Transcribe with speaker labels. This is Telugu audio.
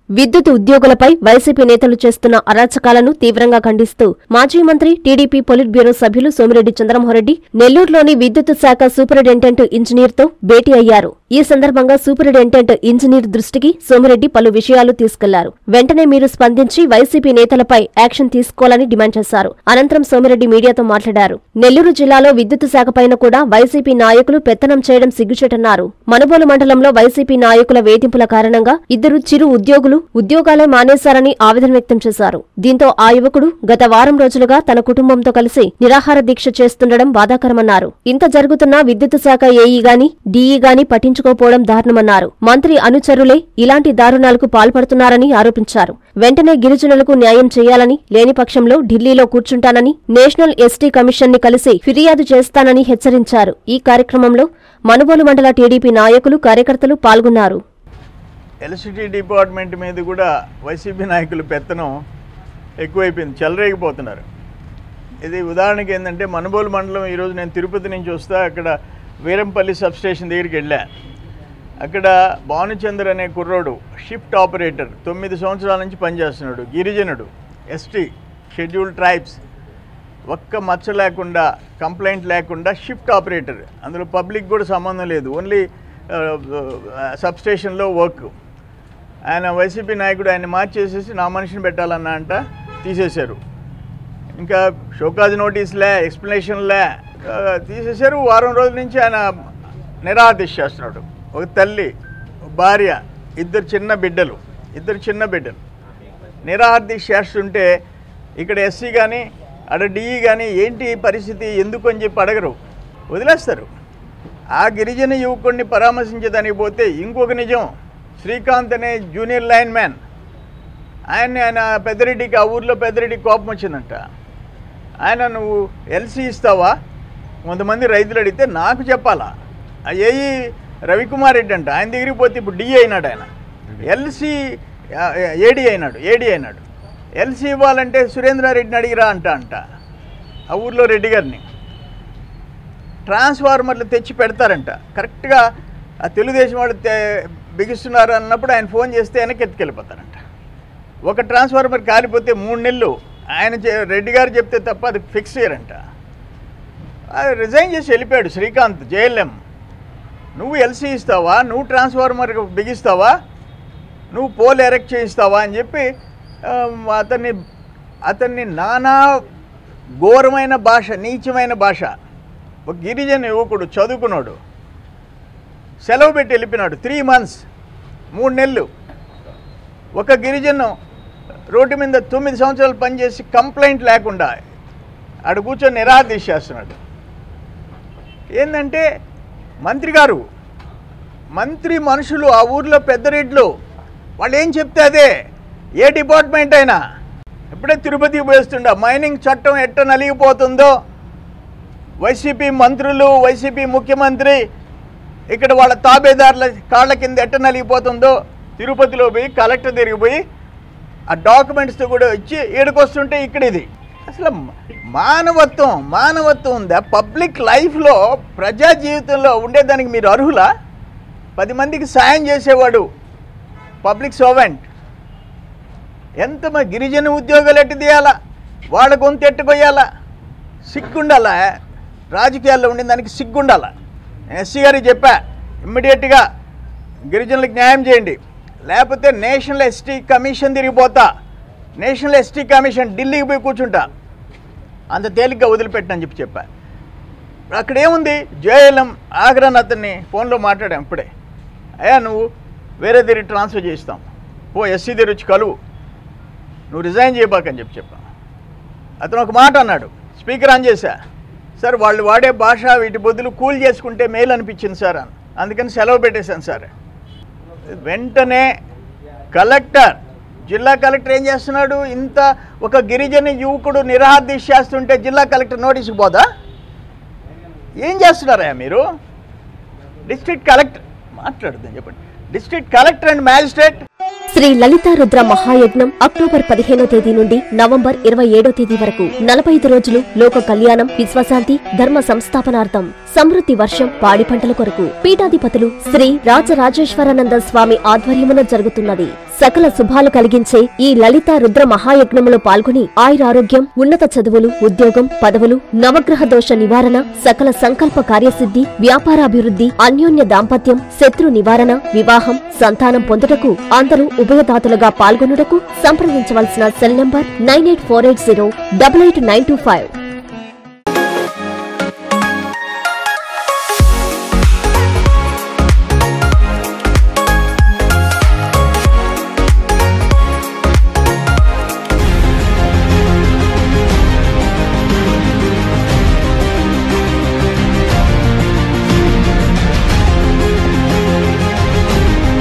Speaker 1: విద్యుత్ ఉద్యోగులపై వైసీపీ నేతలు చేస్తున్న అరాచకాలను తీవ్రంగా ఖండిస్తూ మాజీ మంత్రి టీడీపీ పొలిట్ బ్యూరో సభ్యులు సోమిరెడ్డి చంద్రమోహన్రెడ్డి నెల్లూరులోని విద్యుత్ శాఖ సూపరింటెండెంట్ ఇంజనీర్తో భేటీ అయ్యారు ఈ సందర్భంగా సూపరింటెండెంట్ ఇంజనీర్ దృష్టికి సోమిరెడ్డి పలు విషయాలు తీసుకెళ్లారు వెంటనే మీరు స్పందించి వైసీపీ నేతలపై యాక్షన్ తీసుకోవాలని డిమాండ్ చేశారు అనంతరం సోమిరెడ్డి మీడియాతో మాట్లాడారు నెల్లూరు జిల్లాలో విద్యుత్ శాఖపైన కూడా వైసీపీ నాయకులు పెత్తనం చేయడం సిగ్గుచేటన్నారు మనుబోలు మండలంలో వైసీపీ నాయకుల వేధింపుల కారణంగా ఇద్దరు చిరు ఉద్యోగులు ఉద్యోగాలే మానేశారని ఆవేదన వ్యక్తం చేశారు దీంతో ఆ యువకుడు గత వారం రోజులుగా తన కుటుంబంతో కలిసి నిరాహార దీక్ష చేస్తుండడం బాధాకరమన్నారు ఇంత జరుగుతున్నా విద్యుత్ శాఖ ఏఈ గాని డీఈ గాని పట్టించుకోపోవడం దారుణమన్నారు మంత్రి అనుచరులే ఇలాంటి దారుణాలకు పాల్పడుతున్నారని ఆరోపించారు వెంటనే గిరిజనులకు న్యాయం చేయాలని లేని పక్షంలో ఢిల్లీలో కూర్చుంటానని నేషనల్ ఎస్టీ కమిషన్ ని కలిసి ఫిర్యాదు చేస్తానని హెచ్చరించారు ఈ కార్యక్రమంలో మనుబోలు మండల టీడీపీ నాయకులు కార్యకర్తలు పాల్గొన్నారు
Speaker 2: ఎలక్ట్రిసిటీ డిపార్ట్మెంట్ మీద కూడా వైసీపీ నాయకులు పెత్తనం ఎక్కువైపోయింది చెలరేగిపోతున్నారు ఇది ఉదాహరణకి ఏంటంటే మనుబోలు మండలం ఈరోజు నేను తిరుపతి నుంచి వస్తా అక్కడ వీరంపల్లి సబ్ స్టేషన్ దగ్గరికి వెళ్ళా అక్కడ భానుచందర్ అనే కుర్రోడు షిఫ్ట్ ఆపరేటర్ తొమ్మిది సంవత్సరాల నుంచి పనిచేస్తున్నాడు గిరిజనుడు ఎస్టీ షెడ్యూల్డ్ ట్రైబ్స్ ఒక్క మచ్చ లేకుండా కంప్లైంట్ లేకుండా షిఫ్ట్ ఆపరేటర్ అందులో పబ్లిక్ కూడా సంబంధం లేదు ఓన్లీ సబ్ స్టేషన్లో వర్క్ ఆయన వైసీపీ నాయకుడు ఆయన మార్చేసేసి నా మనిషిని పెట్టాలన్నా అంట తీసేశారు ఇంకా షోకాజ్ నోటీస్లే ఎక్స్ప్లెనేషన్లే ఆ, తీసేశారు వారం రోజుల నుంచి ఆయన నిరాదీశ చేస్తున్నాడు ఒక తల్లి ఒక భార్య ఇద్దరు చిన్న బిడ్డలు ఇద్దరు చిన్న బిడ్డలు నిరాహారదీక్ష చేస్తుంటే ఇక్కడ ఎస్సీ కానీ అక్కడ డిఈ కానీ ఏంటి ఈ పరిస్థితి ఎందుకు అని చెప్పి అడగరు వదిలేస్తారు ఆ గిరిజన యువకుడిని పరామర్శించేదానికి పోతే ఇంకొక నిజం శ్రీకాంత్ అనే జూనియర్ లైన్ మ్యాన్ ఆయన్ని ఆయన పెద్దరెడ్డికి ఆ ఊర్లో పెద్దరెడ్డికి కోపం వచ్చిందంట ఆయన నువ్వు ఎల్సీ ఇస్తావా కొంతమంది రైతులు అడిగితే నాకు చెప్పాలా ఆ ఏఈ రవికుమార్ రెడ్డి అంట ఆయన దగ్గరికి పోతే ఇప్పుడు డిఏ అయినాడు ఆయన ఎల్సీ ఏడి అయినాడు ఏడి అయినాడు ఎల్సీ ఇవ్వాలంటే సురేంద్రారెడ్డిని అడిగిరా అంట అంట ఆ ఊర్లో రెడ్డి గారిని ట్రాన్స్ఫార్మర్లు తెచ్చి పెడతారంట కరెక్ట్గా ఆ తెలుగుదేశం వాళ్ళు తే- బిగిస్తున్నారు అన్నప్పుడు ఆయన ఫోన్ చేస్తే వెనక్కి ఎత్తుకెళ్ళిపోతారంట ఒక ట్రాన్స్ఫార్మర్ కాలిపోతే మూడు నెలలు ఆయన చె- రెడ్డి గారు చెప్తే తప్ప అది ఫిక్స్ చేయరంట అది రిజైన్ చేసి వెళ్ళిపోయాడు శ్రీకాంత్ జేఎల్ఎం నువ్వు ఎల్సీ ఇస్తావా నువ్వు ట్రాన్స్ఫార్మర్ బిగిస్తావా నువ్వు పోల్ ఎరెక్ట్ చేయిస్తావా అని చెప్పి ఆ, అతన్ని అతన్ని నానా ఘోరమైన భాష నీచమైన భాష ఒక గిరిజన యువకుడు చదువుకున్నాడు సెలవు పెట్టి వెళ్ళిపోయినాడు త్రీ మంత్స్ మూడు నెలలు ఒక గిరిజను రోడ్డు మీద తొమ్మిది సంవత్సరాలు పనిచేసి కంప్లైంట్ లేకుండా ఆడ కూర్చొని నిరాదీశ చేస్తున్నాడు ఏంటంటే మంత్రి గారు మంత్రి మనుషులు ఆ ఊర్లో పెద్ద రేట్లు వాళ్ళు ఏం చెప్తే అదే ఏ డిపార్ట్మెంట్ అయినా ఇప్పుడే తిరుపతికి పోయిస్తుండ మైనింగ్ చట్టం ఎట్ట నలిగిపోతుందో వైసీపీ మంత్రులు వైసీపీ ముఖ్యమంత్రి ఇక్కడ వాళ్ళ తాబేదారుల కాళ్ళ కింద ఎట్ట నలిగిపోతుందో తిరుపతిలో పోయి కలెక్టర్ దగ్గరికి పోయి ఆ డాక్యుమెంట్స్తో కూడా ఇచ్చి ఈడకొస్తుంటే ఇక్కడ ఇది అసలు మానవత్వం మానవత్వం ఉందా పబ్లిక్ లైఫ్లో ప్రజా జీవితంలో ఉండేదానికి మీరు అర్హులా పది మందికి సాయం చేసేవాడు పబ్లిక్ సర్వెంట్ ఎంత మా గిరిజన ఉద్యోగాలు ఎట్టు తీయాలా వాళ్ళ గొంతు ఎట్టుకొయ్యాలా సిగ్గుండాలా రాజకీయాల్లో ఉండే దానికి సిగ్గుండాలా నేను ఎస్సీ గారికి చెప్పా ఇమ్మీడియట్గా గిరిజనులకు న్యాయం చేయండి లేకపోతే నేషనల్ ఎస్టీ కమిషన్ తిరిగిపోతా నేషనల్ ఎస్టీ కమిషన్ ఢిల్లీకి పోయి కూర్చుంటా అంత తేలిగ్గా వదిలిపెట్టనని చెప్పి చెప్పా అక్కడ ఏముంది జేఎల్ఎం ఆగ్రాన్ అతన్ని ఫోన్లో మాట్లాడాం ఇప్పుడే అయ్యా నువ్వు వేరే దగ్గర ట్రాన్స్ఫర్ చేస్తాం పో ఎస్సీ దగ్గర వచ్చి కలువు నువ్వు రిజైన్ చేయబాకని చెప్పి చెప్పా అతను ఒక మాట అన్నాడు స్పీకర్ ఆన్ చేశా సార్ వాళ్ళు వాడే భాష వీటి బదులు కూల్ చేసుకుంటే మేలు అనిపించింది సార్ అని అందుకని సెలవు పెట్టేశాను సార్ వెంటనే కలెక్టర్ జిల్లా కలెక్టర్ ఏం చేస్తున్నాడు ఇంత ఒక గిరిజన యువకుడు నిరాదీశ చేస్తుంటే జిల్లా కలెక్టర్ నోటీసుకు పోదా ఏం చేస్తున్నారా మీరు డిస్ట్రిక్ట్ కలెక్టర్ మాట్లాడుతుంది చెప్పండి district collector and magistrate
Speaker 1: Shri Lalitha Rudra Mahayagnam October పదిహేనో తేదీ నుండి నవంబర్ ఇరవై ఏడో తేదీ వరకు నలభై ఐదు రోజులు లోక కళ్యాణం విశ్వశాంతి ధర్మ సంస్థాపనార్థం సమృద్ధి వర్షం పాడి పంటల కొరకు పీఠాధిపతులు శ్రీ రాజరాజేశ్వరానంద స్వామి ఆధ్వర్యమున జరుగుతున్నది సకల శుభాలు కలిగించే ఈ లలిత రుద్ర మహాయజ్ఞములో పాల్గొని ఆయురారోగ్యం ఉన్నత చదువులు ఉద్యోగం పదవులు నవగ్రహ దోష నివారణ సకల సంకల్ప కార్యసిద్ధి వ్యాపారాభివృద్ధి అన్యోన్య దాంపత్యం శత్రు నివారణ వివాహం సంతానం పొందుటకు అందరూ ఉభయదాతలుగా పాల్గొనుటకు సంప్రదించవలసిన cell number nine eight four eight zero double eight nine two five